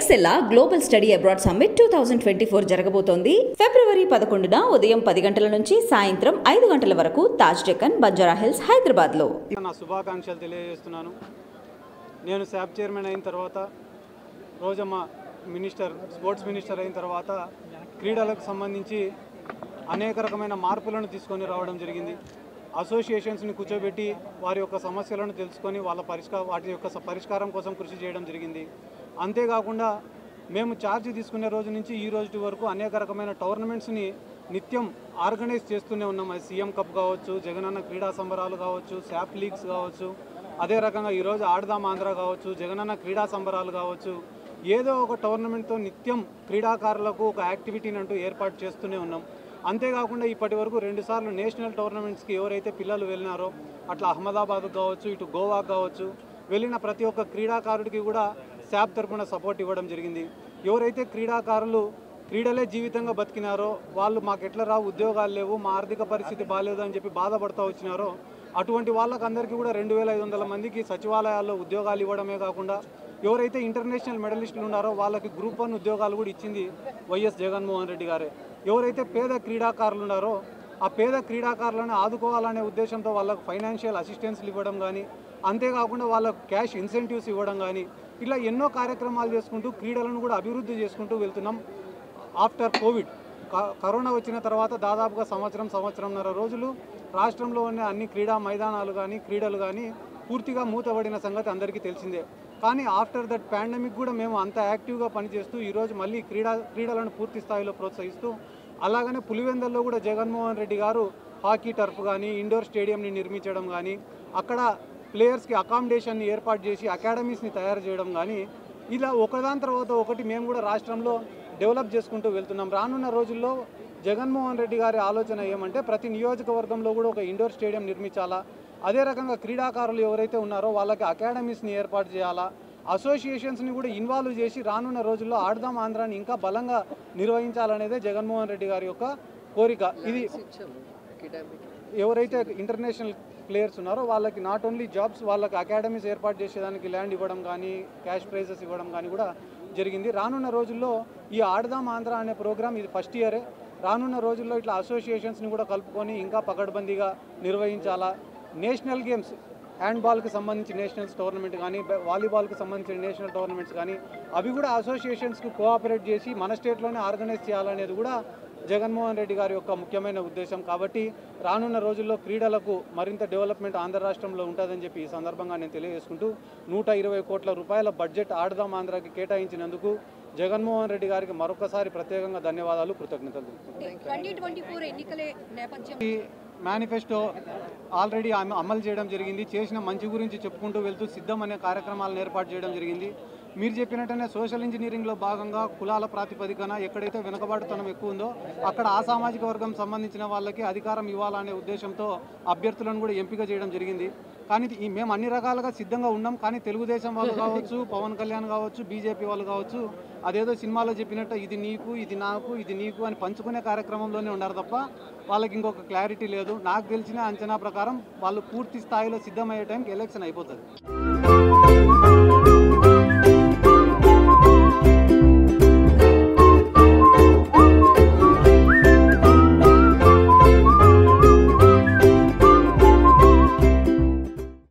ఎక్సెల్లా global study abroad summit two thousand twenty four జరగబోతోంది ఫిబ్రవరి పదకొండున ఉదయం పది గంటల నుంచి సాయంత్రం ఐదు గంటల వరకు తాజ్ డెక్కన్ బంజారా హిల్స్ హైదరాబాద్ లో నా శుభాకాంక్షలు తెలియజేస్తున్నాను నేను శాప్ చైర్మన్ అయిన తర్వాత రోజమ్మ మినిస్టర్ స్పోర్ట్స్ మినిస్టర్ అయిన తర్వాత క్రీడలకు సంబంధించి అనేక రకమైన మార్పులను తీసుకొని రావడం జరిగింది అసోసియేషన్స్ని కూర్చోబెట్టి వారి యొక్క సమస్యలను తెలుసుకొని వాళ్ళ పరిష్కార వాటి యొక్క స- పరిష్కారం కోసం కృషి చేయడం జరిగింది అంతేకాకుండా మేము ఛార్జ్ తీసుకునే రోజు నుంచి ఈ రోజు వరకు అనేక రకమైన టోర్నమెంట్స్ని నిత్యం ఆర్గనైజ్ చేస్తూనే ఉన్నాం అది సీఎం కప్ కావచ్చు జగనన్న క్రీడా సంబరాలు కావచ్చు శాప్ లీగ్స్ కావచ్చు అదే రకంగా ఈరోజు ఆడదాం ఆంధ్ర కావచ్చు జగనన్న క్రీడా సంబరాలు కావచ్చు ఏదో ఒక టోర్నమెంట్తో నిత్యం క్రీడాకారులకు ఒక యాక్టివిటీని అంటూ ఏర్పాటు చేస్తూనే ఉన్నాం అంతేకాకుండా ఇప్పటి వరకు రెండుసార్లు నేషనల్ టోర్నమెంట్స్కి ఎవరైతే పిల్లలు వెళ్ళినారో అట్లా అహ్మదాబాద్ కావచ్చు ఇటు గోవా కావచ్చు వెళ్ళిన ప్రతి ఒక్క క్రీడాకారుడికి కూడా శాప్ తరపున సపోర్ట్ ఇవ్వడం జరిగింది ఎవరైతే క్రీడాకారులు క్రీడలే జీవితంగా బతికినారో వాళ్ళు మాకు ఎట్లా రావు ఉద్యోగాలు లేవు మా ఆర్థిక పరిస్థితి బాగాలేదు అని చెప్పి బాధపడుతూ వచ్చినారో అటువంటి వాళ్ళకందరికీ కూడా రెండు వేల ఐదు వందల మందికి సచివాలయాల్లో ఉద్యోగాలు ఇవ్వడమే కాకుండా ఎవరైతే ఇంటర్నేషనల్ మెడలిస్టులు ఉన్నారో వాళ్ళకి గ్రూప్ వన్ ఉద్యోగాలు కూడా ఇచ్చింది వైఎస్ జగన్మోహన్ రెడ్డి గారే ఎవరైతే పేద క్రీడాకారులు ఉన్నారో ఆ పేద క్రీడాకారులను ఆదుకోవాలనే ఉద్దేశంతో వాళ్ళకు ఫైనాన్షియల్ అసిస్టెన్స్లు ఇవ్వడం కానీ అంతేకాకుండా వాళ్ళకు క్యాష్ ఇన్సెంటివ్స్ ఇవ్వడం కానీ ఇలా ఎన్నో కార్యక్రమాలు చేసుకుంటూ క్రీడలను కూడా అభివృద్ధి చేసుకుంటూ వెళ్తున్నాం ఆఫ్టర్ కోవిడ్ క- కరోనా వచ్చిన తర్వాత దాదాపుగా సంవత్సరం సంవత్సరంన్నర రోజులు రాష్ట్రంలో ఉన్న అన్ని క్రీడా మైదానాలు కానీ క్రీడలు కానీ పూర్తిగా మూతబడిన సంగతి అందరికీ తెలిసిందే కానీ ఆఫ్టర్ దట్ పాండమిక్ కూడా మేము అంత యాక్టివ్గా పనిచేస్తూ ఈరోజు మళ్ళీ క్రీడా క్రీడలను పూర్తి స్థాయిలో ప్రోత్సహిస్తూ అలాగనే పులివెందల్లో కూడా జగన్మోహన్ రెడ్డి గారు హాకీ టర్ఫ్ కానీ ఇండోర్ స్టేడియంని నిర్మించడం కానీ అక్కడ ప్లేయర్స్కి అకామిడేషన్ని ఏర్పాటు చేసి అకాడమీస్ని తయారు చేయడం కానీ ఇలా ఒకదాని తర్వాత ఒకటి మేము కూడా రాష్ట్రంలో డెవలప్ చేసుకుంటూ వెళ్తున్నాం రానున్న రోజుల్లో జగన్మోహన్ రెడ్డి గారి ఆలోచన ఏమంటే ప్రతి నియోజకవర్గంలో కూడా ఒక ఇండోర్ స్టేడియం నిర్మించాలా అదే రకంగా క్రీడాకారులు ఎవరైతే ఉన్నారో వాళ్ళకి అకాడమీస్ని ఏర్పాటు చేయాలా అసోసియేషన్స్ని కూడా ఇన్వాల్వ్ చేసి రానున్న రోజుల్లో ఆడదాం ఆంధ్రాని ఇంకా బలంగా నిర్వహించాలనేదే జగన్మోహన్ రెడ్డి గారి యొక్క కోరిక ఇది ఎవరైతే ఇంటర్నేషనల్ ప్లేయర్స్ ఉన్నారో వాళ్ళకి నాట్ ఓన్లీ జాబ్స్ వాళ్ళకి అకాడమీస్ ఏర్పాటు చేసేదానికి ల్యాండ్ ఇవ్వడం కానీ క్యాష్ ప్రైజెస్ ఇవ్వడం కానీ కూడా జరిగింది రానున్న రోజుల్లో ఈ ఆడదాం ఆంధ్ర అనే ప్రోగ్రామ్ ఇది ఫస్ట్ ఇయరే రానున్న రోజుల్లో ఇట్లా అసోసియేషన్స్ని కూడా కలుపుకొని ఇంకా పకడ్బందీగా నిర్వహించాలా నేషనల్ గేమ్స్ హ్యాండ్బాల్కి సంబంధించి నేషనల్స్ టోర్నమెంట్ కానీ బ- వాలీబాల్కి సంబంధించిన నేషనల్ టోర్నమెంట్స్ కానీ అవి కూడా అసోసియేషన్స్కి కోఆపరేట్ చేసి మన స్టేట్లోనే ఆర్గనైజ్ చేయాలనేది కూడా జగన్మోహన్ రెడ్డి గారి యొక్క ముఖ్యమైన ఉద్దేశం కాబట్టి రానున్న రోజుల్లో క్రీడలకు మరింత డెవలప్మెంట్ ఆంధ్ర రాష్ట్రంలో ఉంటుందని చెప్పి ఈ సందర్భంగా నేను తెలియజేసుకుంటూ నూట ఇరవై కోట్ల రూపాయల బడ్జెట్ ఆడదాం ఆంధ్రాకి కేటాయించినందుకు జగన్మోహన్ రెడ్డి గారికి మరొకసారి ప్రత్యేకంగా ధన్యవాదాలు కృతజ్ఞతలు తెలుపుతున్నాను. ట్వంటీ ట్వంటీ ఫోర్ ఎన్నికల నేపథ్యం ఈ మేనిఫెస్టో ఆల్రెడీ అమ- అమలు చేయడం జరిగింది చేసిన మంచి గురించి చెప్పుకుంటూ వెళ్తూ సిద్ధం అనే కార్యక్రమాలను ఏర్పాటు చేయడం జరిగింది మీరు చెప్పినట్టనే సోషల్ ఇంజనీరింగ్లో భాగంగా కులాల ప్రాతిపదికన ఎక్కడైతే వెనుకబాటుతనం ఎక్కువ ఉందో అక్కడ ఆ సామాజిక వర్గం సంబంధించిన వాళ్ళకి అధికారం ఇవ్వాలనే ఉద్దేశంతో అభ్యర్థులను కూడా ఎంపిక చేయడం జరిగింది కానీ ఈ మేము అన్ని రకాలుగా సిద్ధంగా ఉన్నాం కానీ తెలుగుదేశం వాళ్ళు కావచ్చు పవన్ కళ్యాణ్ కావచ్చు బీజేపీ వాళ్ళు కావచ్చు అదేదో సినిమాలో చెప్పినట్టు ఇది నీకు ఇది నాకు ఇది నీకు అని పంచుకునే కార్యక్రమంలోనే ఉన్నారు తప్ప వాళ్ళకి ఇంకొక క్లారిటీ లేదు నాకు తెలిసిన అంచనా ప్రకారం వాళ్ళు పూర్తి స్థాయిలో సిద్ధమయ్యే టైంకి ఎలక్షన్ అయిపోతుంది